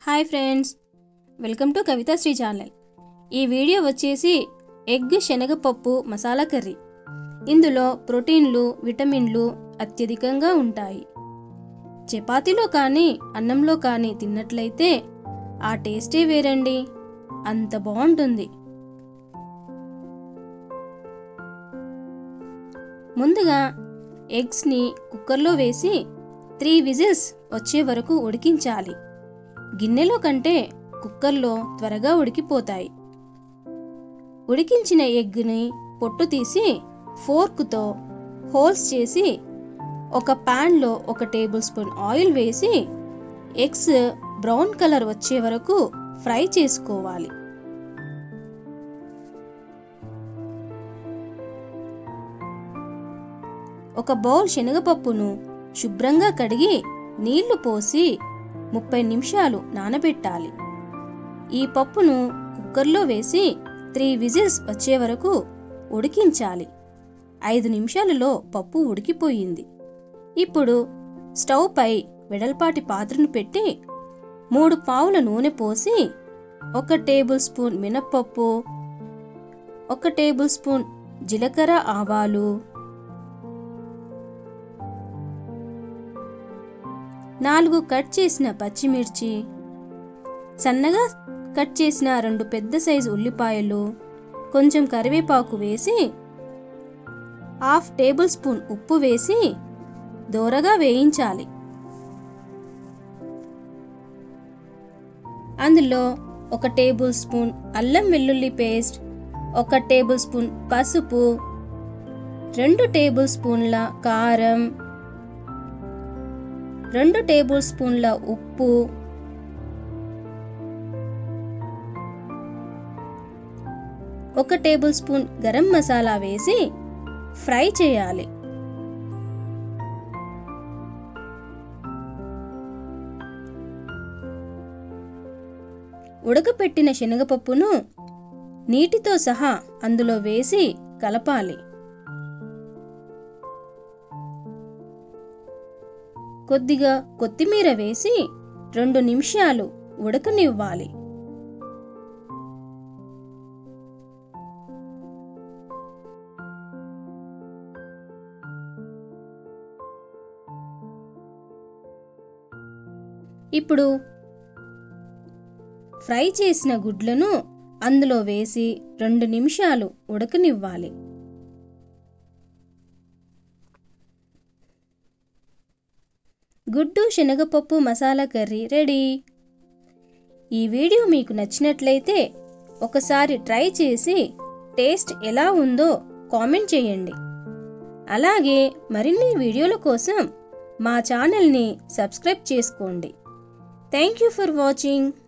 hi friends welcome to Kavitha Sri channel ఈ video వచ్చేసి egg శనగపప్పు మసాలా కర్రీ ఇందులో ప్రోటీన్లు విటమిన్లు అత్యధికంగా ఉంటాయి చపాతీలో కానీ అన్నంలో కానీ తిన్నట్లయితే ఆ టేస్టే వేరండి అంత బాగుంటుంది ముందుగా ఎగ్స్ని కుక్కర్లో వేసి త్రీ విజిల్స్ వచ్చే వరకు ఉడికించాలి గిన్నెలో కంటే కుక్కర్లో త్వరగా ఉడికిపోతాయి ఉడికించిన ఎగ్ని పొట్టు తీసి ఫోర్క్తో హోల్స్ చేసి ఒక ప్యాన్లో ఒక టేబుల్ స్పూన్ ఆయిల్ వేసి ఎగ్స్ బ్రౌన్ కలర్ వచ్చే వరకు ఫ్రై చేసుకోవాలి ఒక బౌల్ శనగపప్పును శుభ్రంగా కడిగి నీళ్లు పోసి ముప్పై నిమిషాలు నానబెట్టాలి ఈ పప్పును కుక్కర్లో వేసి త్రీ విజిల్స్ వచ్చే వరకు ఉడికించాలి ఐదు నిమిషాలలో పప్పు ఉడికిపోయింది ఇప్పుడు స్టవ్ పై వెడల్పాటి పాత్రను పెట్టి మూడు పావుల నూనె పోసి ఒక టేబుల్ స్పూన్ మినప్పప్పు ఒక టేబుల్ స్పూన్ జీలకర్ర ఆవాలు నాలుగు కట్ చేసిన పచ్చిమిర్చి సన్నగా కట్ చేసిన రెండు పెద్ద సైజు ఉల్లిపాయలు కొంచెం కరివేపాకు వేసి హాఫ్ టేబుల్ స్పూన్ ఉప్పు వేసి దోరగా వేయించాలి అందులో ఒక టేబుల్ స్పూన్ అల్లం వెల్లుల్లి పేస్ట్ ఒక టేబుల్ స్పూన్ పసుపు రెండు టేబుల్ స్పూన్ల కారం రెండు టేబుల్ స్పూన్ల ఉప్పు ఒక టేబుల్ స్పూన్ గరం మసాలా వేసి ఫ్రై చేయాలి ఉడకపెట్టిన శనగపప్పును నీటితో సహా అందులో వేసి కలపాలి కొద్దిగా కొత్తిమీర వేసి రెండు నిమిషాలు ఉడకనివ్వాలి ఇప్పుడు ఫ్రై చేసిన గుడ్లను అందులో వేసి రెండు నిమిషాలు ఉడకనివ్వాలి గుడ్డు శనగపప్పు మసాలా కర్రీ రెడీ ఈ వీడియో మీకు నచ్చినట్లయితే ఒకసారి ట్రై చేసి టేస్ట్ ఎలా ఉందో కామెంట్ చేయండి అలాగే మరిన్ని వీడియోల కోసం మా ఛానల్ని సబ్స్క్రైబ్ చేసుకోండి థ్యాంక్ యూ ఫర్ వాచింగ్